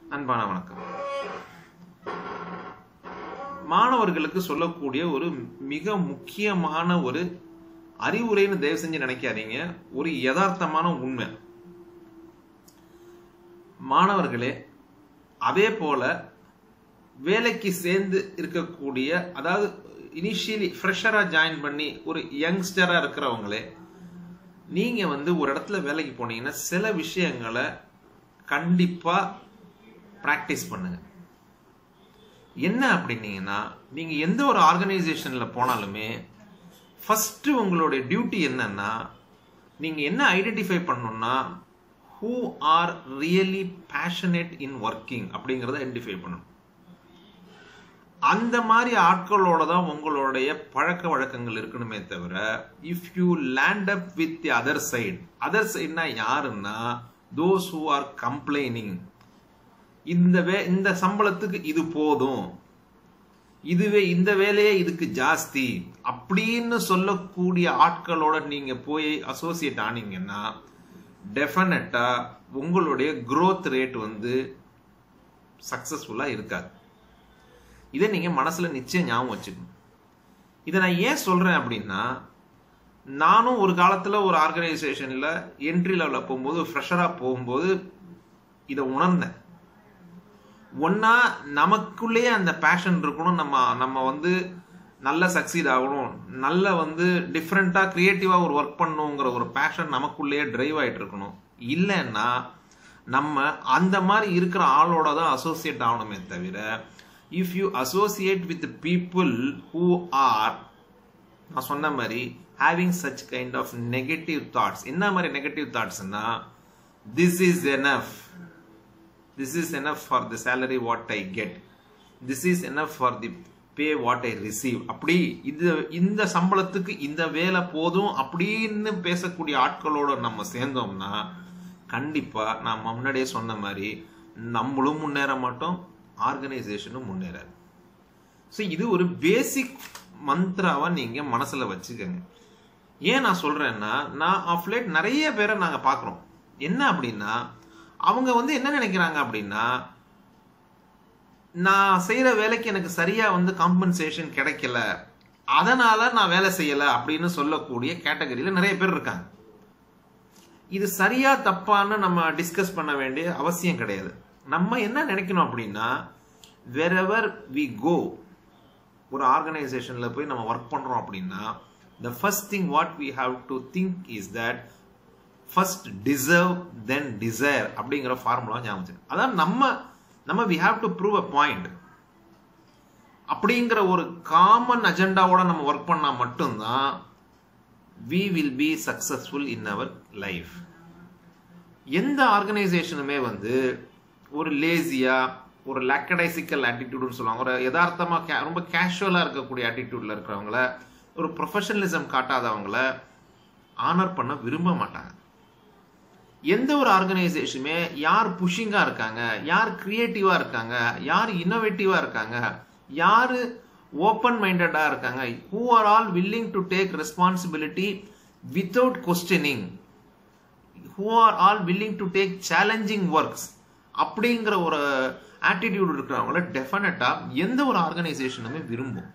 அன்பான வணக்கம் மாணவர்களுக்கு சொல்லக்கூடிய ஒரு மிக முக்கியமான ஒரு அறிவுரைன்னு தயவு செஞ்சு நினைக்காதீங்க ஒரு யதார்த்தமான உண்மை மாணவர்களே அதே போல வேலைக்கு சேர்ந்து இருக்கக்கூடிய அதாவது இனிஷியலி ஃப்ரெஷரா ஜாயின் பண்ணி ஒரு யங்ஸ்டரா இருக்கிறவங்களே நீங்க வந்து ஒரு இடத்துல வேலைக்கு போனீங்கன்னா சில விஷயங்களை கண்டிப்பா பிராக்டிஸ் பண்ணுங்க என்ன அப்படின்னீங்கன்னா நீங்க எந்த ஒரு ஆர்கனைசேஷன்ல போனாலுமே ஃபர்ஸ்ட் உங்களுடைய டியூட்டி என்னன்னா நீங்க என்ன ஐடென்டிஃபை பண்ணணும்னா who are really passionate in working அப்படிங்கறத ஐடென்டிஃபை பண்ணணும் அந்த மாதிரி ஆட்களோட தான் உங்களுடைய பழக்க வழக்கங்கள் இருக்கணுமே தவிர if you land up with the other side other சைட்னா யாருன்னா தோஸ் ஹூ ஆர் கம்ப்ளைனிங் இந்த வே இந்த சம்பளத்துக்கு இது போதும் இதுவே இந்த வேலையே இதுக்கு ஜாஸ்தி அப்படின்னு சொல்லக்கூடிய ஆட்களோட நீங்க போய் அசோசியேட் ஆனீங்கன்னா டெஃபினட்டா உங்களுடைய growth ரேட் வந்து சக்சஸ்ஃபுல்லா இருக்காது இதை நீங்க மனசுல நிச்சயம் ஞாபகம் வச்சுக்கணும் இதை நான் ஏன் சொல்றேன் அப்படின்னா நானும் ஒரு காலத்துல ஒரு ஆர்கனைசேஷன்ல என்ட்ரி லெவலில் போகும்போது ஃப்ரெஷரா போகும்போது இதை உணர்ந்தேன் ஒன்னா நமக்குள்ளேயே அந்த பேஷன் இருக்கணும் நம்ம நம்ம வந்து நல்ல சக்சீட் ஆகணும் நல்ல வந்து டிஃப்ரெண்டா கிரியேட்டிவா ஒரு ஒர்க் பண்ணணுங்கிற ஒரு பேஷன் நமக்குள்ளேயே டிரைவ் ஆயிட்டு இருக்கணும் இல்லைன்னா நம்ம அந்த மாதிரி இருக்கிற ஆளோட தான் அசோசியேட் ஆகணுமே தவிர if you associate with people who are நான் சொன்ன மாதிரி having such kind of negative thoughts என்ன மாதிரி நெகட்டிவ் தாட்ஸ்னா this is enough this is enough for the salary what I get this is enough for the pay what I receive அப்படி இது இந்த சம்பளத்துக்கு இந்த வேலை போதும் அப்படின்னு பேசக்கூடிய ஆட்களோட நம்ம சேர்ந்தோம்னா கண்டிப்பா நான் முன்னாடியே சொன்ன மாதிரி நம்மளும் முன்னேற மாட்டோம் ஆர்கனைசேஷனும் முன்னேறாது ஸோ இது ஒரு பேசிக் மந்த்ராவா நீங்க மனசுல வச்சுக்கோங்க ஏன் நான் சொல்றேன்னா நான் ஆஃப் லேட் நிறைய பேரை நாங்க பாக்குறோம் என்ன அப்படின்னா அவங்க வந்து என்ன நினைக்கிறாங்க அப்படின்னா நான் செய்யற வேலைக்கு எனக்கு சரியா வந்து காம்பன்சேஷன் கிடைக்கல அதனால நான் வேலை செய்யல அப்படின்னு சொல்லக்கூடிய கேட்டகரியில நிறைய பேர் இருக்காங்க இது சரியா தப்பான்னு நம்ம டிஸ்கஸ் பண்ண வேண்டிய அவசியம் கிடையாது நம்ம என்ன நினைக்கணும் அப்படின்னா வெரெவர் வி கோ ஒரு ஆர்கனைசேஷன்ல போய் நம்ம ஒர்க் பண்றோம் அப்படின்னா the first thing what we have to think is that first deserve then desire அப்படிங்கிற ஃபார்முலா ஞாபகம் அதான் நம்ம நம்ம we have to prove a point அப்படிங்கிற ஒரு காமன் அஜெண்டாவோட நம்ம ஒர்க் பண்ணா மட்டும்தான் we will be successful in our life எந்த ஆர்கனைசேஷனுமே வந்து ஒரு லேசியா ஒரு லாக்கடைசிக்கல் ஆட்டிடியூட்னு சொல்லுவாங்க ஒரு யதார்த்தமா ரொம்ப கேஷுவலா இருக்கக்கூடிய ஆட்டிடியூட்ல இருக்கிறவங்கள ஒரு ப்ரொஃபஷனலிசம் காட்டாதவங்கள ஆனர் பண்ண விரும்ப மாட்டாங்க எந்த ஒரு ஆர்கனைசேஷனுமே யார் புஷிங்கா இருக்காங்க யார் கிரியேட்டிவா இருக்காங்க யார் இன்னோவேட்டிவா இருக்காங்க யாரு ஓப்பன் மைண்டடா இருக்காங்க who are all willing to take responsibility without questioning who are all willing to take challenging works அப்படிங்கிற ஒரு ஆட்டிடியூட் இருக்கிறவங்கள டெஃபினட்டா எந்த ஒரு ஆர்கனைசேஷனுமே விரும்பும்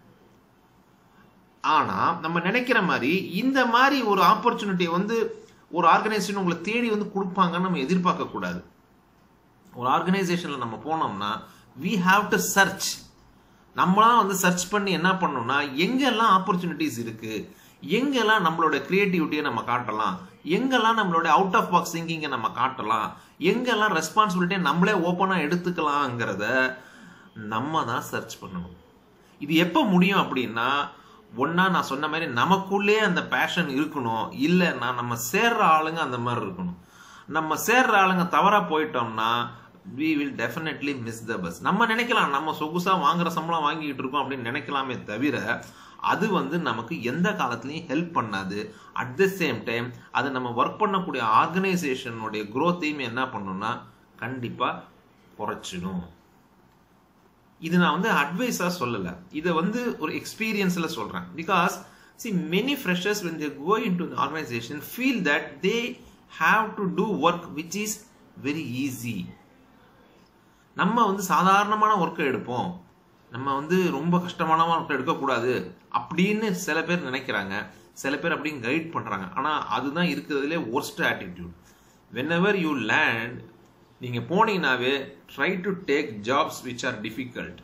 ஆனா நம்ம நினைக்கிற மாதிரி இந்த மாதிரி ஒரு ஆப்பர்ச்சுனிட்டி வந்து ஒரு ஆர்கனைசேஷன் உங்களை தேடி வந்து கொடுப்பாங்கன்னு நம்ம எதிர்பார்க்க கூடாது ஒரு ஆர்கனைசேஷன்ல நம்ம போனோம்னா வி ஹாவ் டு சர்ச் நம்மளாம் வந்து சர்ச் பண்ணி என்ன பண்ணோம்னா எங்கெல்லாம் ஆப்பர்ச்சுனிட்டிஸ் இருக்கு எங்கெல்லாம் நம்மளோட கிரியேட்டிவிட்டியை நம்ம காட்டலாம் எங்கெல்லாம் நம்மளோட அவுட் ஆஃப் பாக்ஸ் திங்கிங்கை நம்ம காட்டலாம் எங்கெல்லாம் ரெஸ்பான்சிபிலிட்டியை நம்மளே ஓப்பனாக எடுத்துக்கலாங்கிறத நம்ம தான் சர்ச் பண்ணணும் இது எப்போ முடியும் அப்படின்னா ஒன்னா நான் சொன்ன மாதிரி நமக்குள்ளே அந்த பேஷன் இருக்கணும் இல்லைன்னா நம்ம சேர்ற ஆளுங்க அந்த மாதிரி இருக்கணும் நம்ம சேர்ற ஆளுங்க தவறா போயிட்டோம்னா we will definitely miss the bus நம்ம நினைக்கலாம் நம்ம சொகுசா வாங்குற சம்பளம் வாங்கிட்டு இருக்கோம் அப்படின்னு நினைக்கலாமே தவிர அது வந்து நமக்கு எந்த காலத்துலயும் ஹெல்ப் பண்ணாது அட் த சேம் டைம் அது நம்ம ஒர்க் பண்ணக்கூடிய ஆர்கனைசேஷனுடைய குரோத்தையும் என்ன பண்ணணும்னா கண்டிப்பா குறைச்சிடும் இது நான் வந்து அட்வைஸா சொல்லல இதை வந்து ஒரு எக்ஸ்பீரியன்ஸ்ல சொல்றேன் because so many freshers when they go in to organisation feel that they have to do work which is very easy நம்ம வந்து சாதாரணமான ஒர்க்கை எடுப்போம் நம்ம வந்து ரொம்ப கஷ்டமான ஒர்க்கை எடுக்கக்கூடாது அப்படின்னு சில பேர் நினைக்கிறாங்க சில பேர் அப்படின்னு கைட் பண்றாங்க ஆனா அதுதான் இருக்கிறதுலே worst attitude whenever you land நீங்க போனீங்கன்னாவே try to take jobs which are difficult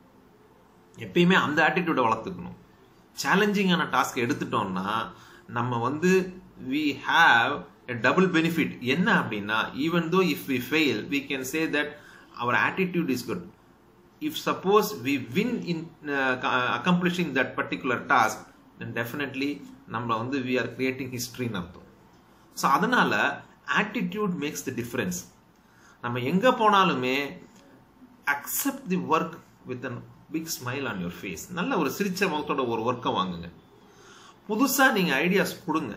எப்பயுமே அந்த ஆட்டிடியூடை வளர்த்துக்கணும் சேலஞ்சிங்கான டாஸ்க் எடுத்துட்டோம்னா நம்ம வந்து we have a double benefit என்ன அப்படின்னா even though if we fail we can say that our attitude is good if suppose we win in accomplishing that particular task then definitely நம்ம வந்து வி ஆர் கிரியேட்டிங் ஹிஸ்ட்ரின்னு அர்த்தம் so அதனால attitude makes the difference நம்ம எங்க போனாலுமே accept the work with an big smile on your face நல்ல ஒரு சிரிச்ச முகத்தோட ஒரு ஒர்க்கை வாங்குங்க புதுசா நீங்க ஐடியாஸ் கொடுங்க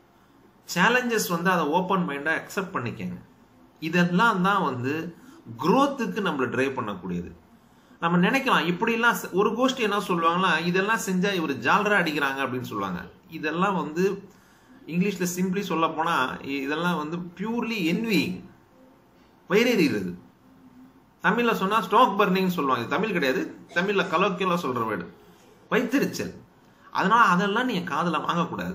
சேலஞ்சஸ் வந்து அதை ஓப்பன் மைண்டா அக்செப்ட் பண்ணிக்கங்க இதெல்லாம் தான் வந்து குரோத்துக்கு நம்மளை டிரைவ் பண்ணக்கூடியது நம்ம நினைக்கலாம் இப்படிலாம் செ- ஒரு கோஷ்டி என்ன சொல்லுவாங்கன்னா இதெல்லாம் செஞ்சா இவர் ஜாலரா அடிக்கிறாங்க அப்படின்னு சொல்லுவாங்க இதெல்லாம் வந்து இங்கிலீஷ்ல சிம்பிளி சொல்ல போனா இ- இதெல்லாம் வந்து பியூர்லி என்விங் வயிறெறிகிறது தமிழ்ல சொன்னா ஸ்டாக் பர்னிங் சொல்லுவாங்க இது தமிழ் கிடையாது தமிழ்ல கலோக்கியலா சொல்ற வேர்டு வைத்தறிச்சல் அதனால அதெல்லாம் நீங்க காதுல வாங்கக்கூடாது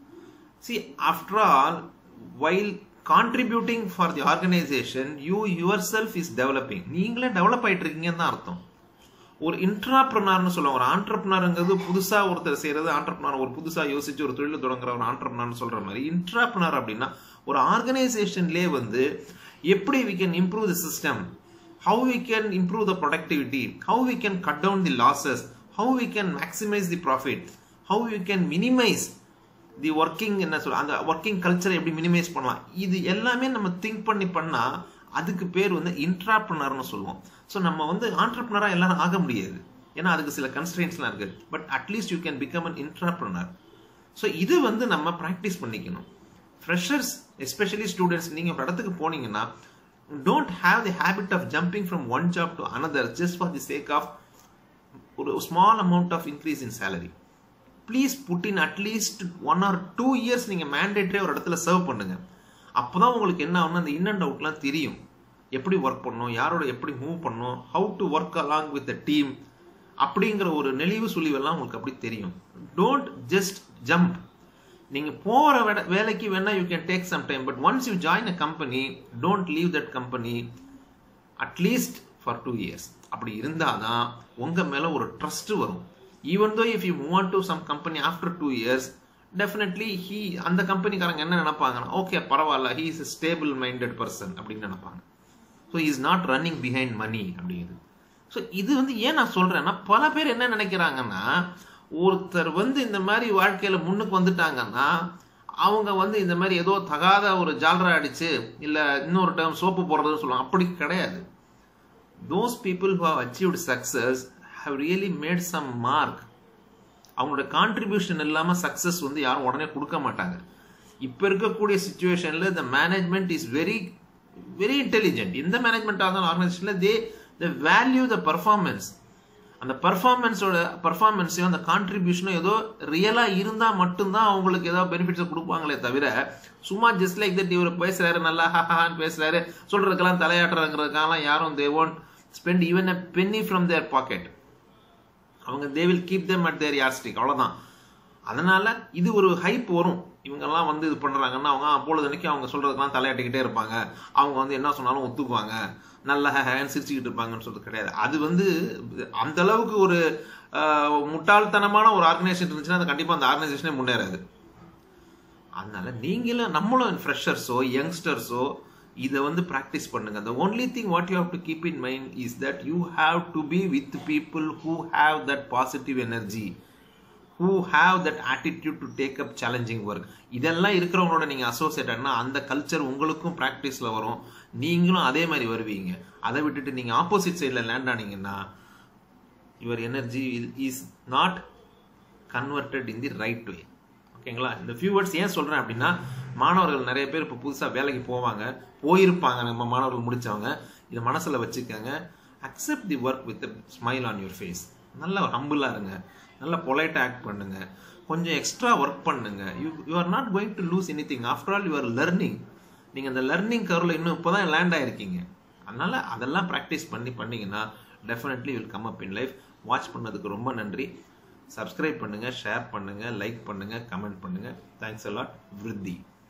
see after all while contributing for the organization you yourself is developing நீங்களே டெவலப் ஆயிட்டு இருக்கீங்கன்னு தான் அர்த்தம் ஒரு இன்ட்ராப்ரனர்னு சொல்லுவாங்க ஒரு ஆண்டர்பனருங்கிறது புதுசா ஒருத்தர் செய்யறது ஆண்டர்பனர் ஒரு புதுசா யோசிச்சு ஒரு தொழில் தொடங்குற ஒரு ஆண்டர்பனர்னு சொல்ற மாதிரி இன்ட்ராப்ரனர் அப்படின்னா ஒரு ஆர்கனைசேஷன்லயே வந்து எப்படி we can improve the system how we can improve the productivity how we can cut down the losses how we can maximize the profit how we can minimize the working என்ன சொல்ல அந்த working கல்ச்சரை எப்படி minimise பண்ணலாம் இது எல்லாமே நம்ம think பண்ணி பண்ணா அதுக்கு பேர் வந்து இன்ட்ராப்ரனர்னு சொல்லுவோம் ஸோ நம்ம வந்து ஆண்டர்பனரா எல்லாரும் ஆக முடியாது ஏன்னா அதுக்கு சில கன்ஸ்ட்ரெயின்ஸ்லாம் இருக்கு but at least you can become an intrapreneur so இது வந்து நம்ம ப்ராக்டிஸ் பண்ணிக்கணும் ஃப்ரெஷர்ஸ் எஸ்பெஷலி ஸ்டூடெண்ட்ஸ் நீங்கள் ஒரு இடத்துக்கு போனீங்கன்னா don't have the habit of jumping from one job to another just for the sake of ஒரு small amount of increase in salary please put in at least one or two years நீங்க mandatory ஒரு இடத்துல serve பண்ணுங்க அப்பதான் உங்களுக்கு என்ன ஆகும்னா அந்த இன் அண்ட் அவுட்லாம் தெரியும் எப்படி ஒர்க் பண்ணணும் யாரோட எப்படி மூவ் பண்ணணும் how to work along with the team அப்படிங்கிற ஒரு நெளிவு சுழிவெல்லாம் உங்களுக்கு அப்படி தெரியும் டோன்ட் ஜஸ்ட் ஜம்ப் நீங்க போற வேட- வேலைக்கு வேணா you can take some time but once you join a company don't leave that company at least for two years அப்படி இருந்தாதான் உங்க மேல ஒரு ட்ரஸ்ட் வரும் even though if you move on to some company after two years definitely he அந்த கம்பெனிக்காரங்க என்ன நினைப்பாங்கன்னா ஓகே பரவாயில்ல he is stable minded person அப்படின்னு நினைப்பாங்க so is not running behind money அப்படிங்குது ஸோ இது வந்து ஏன் நான் சொல்றேன்னா பல பேர் என்ன நினைக்கிறாங்கன்னா ஒருத்தர் வந்து இந்த மாதிரி வாழ்க்கையில முன்னுக்கு வந்துட்டாங்கன்னா அவங்க வந்து இந்த மாதிரி ஏதோ தகாத ஒரு ஜாலரா அடிச்சு இல்ல இன்னொரு டைம் சோப்பு போடுறதுன்னு சொல்லுவாங்க அப்படி கிடையாது those people who have achieved success have really made some mark அவங்களோட கான்ட்ரிபியூஷன் இல்லாம சக்சஸ் வந்து யாரும் உடனே கொடுக்க மாட்டாங்க இப்ப இருக்கக்கூடிய சுச்சுவேஷன்ல the management is very very intelligent எந்த மேனேஜ்மெண்ட் ஆனாலும் ஆர்கனைசேஷன்ல தே த வேல்யூ த பர்ஃபார்மன்ஸ் அந்த பர்ஃபார்மன்ஸோட பர்ஃபார்மன்ஸையும் அந்த கான்ட்ரிபியூஷனும் ஏதோ ரியலா இருந்தா மட்டும்தான் அவங்களுக்கு ஏதோ பெனிஃபிட்ஸை கொடுப்பாங்களே தவிர சும்மா ஜஸ்ட் லைக் தட் இவர் பேசுறாரு நல்லா ஹாஹான்னு பேசுறாரு சொல்றதுக்கெல்லாம் தலையாட்டுறதுங்கிறதுக்கெல்லாம் யாரும் they won't spend even a penny from their pocket அவங்க they will keep them at their yardstick அவ்வளவுதான் அதனால இது ஒரு ஹைப் வரும் இவங்கெல்லாம் வந்து இது பண்றாங்கன்னா அவங்க அப்பொழுதனைக்கு அவங்க சொல்றதுக்கெல்லாம் தலையாட்டிக்கிட்டே இருப்பாங்க அவங்க வந்து என்ன சொன்னாலும் ஒத்துக்குவாங்க நல்ல ஹேண்ட் சிரிச்சுக்கிட்டு இருப்பாங்கன்னு சொல்றது கிடையாது அது வந்து அந்த அளவுக்கு ஒரு ஆஹ், முட்டாள்தனமான ஒரு ஆர்கனைசேஷன் இருந்துச்சுன்னா அது கண்டிப்பா அந்த ஆர்கனைசேஷனே முன்னேறாது அதனால நீங்களும் நம்மளும் ஃப்ரெஷர்ஸோ யங்ஸ்டர்ஸோ இதை வந்து ப்ராக்டிஸ் பண்ணுங்க the only thing what you have to keep in mind is that you have to be with people who have that positive energy who have that attitude to take up challenging work இதெல்லாம் இருக்கிறவங்களோட நீங்க associate ஆனா அந்த culture உங்களுக்கும் பிராக்டிஸ்ல வரும் நீங்களும் அதே மாதிரி வருவீங்க அதை விட்டுட்டு நீங்க ஆப்போசிட் சைடில் லேண்ட் ஆனீங்கன்னா your energy is not converted in the right way ஓகேங்களா இந்த ஃபியூ வேர்ட்ஸ் ஏன் சொல்றேன் அப்படின்னா மாணவர்கள் நிறைய பேர் இப்போ புதுசா வேலைக்கு போவாங்க போயிருப்பாங்க நம்ம மாணவர்கள் முடிச்சவங்க இதை மனசுல வச்சுக்கோங்க accept the work with smile on your face நல்ல ஹம்பிளா இருங்க நல்ல பொலைட்டா ஆக்ட் பண்ணுங்க கொஞ்சம் எக்ஸ்ட்ரா ஒர்க் பண்ணுங்க you you are not going to lose anything after all you are learning நீங்க அந்த லர்னிங் கர்வ்ல இன்னும் இப்போதான் லேண்ட் ஆயிருக்கீங்க அதனால் அதெல்லாம் ப்ராக்டிஸ் பண்ணி பண்ணிங்கன்னா definitely will come up in life watch பண்ணதுக்கு ரொம்ப நன்றி சப்ஸ்கிரைப் பண்ணுங்கள் ஷேர் பண்ணுங்கள் லைக் பண்ணுங்கள் கமெண்ட் பண்ணுங்கள் தேங்க்ஸ் அலாட் விருத்தி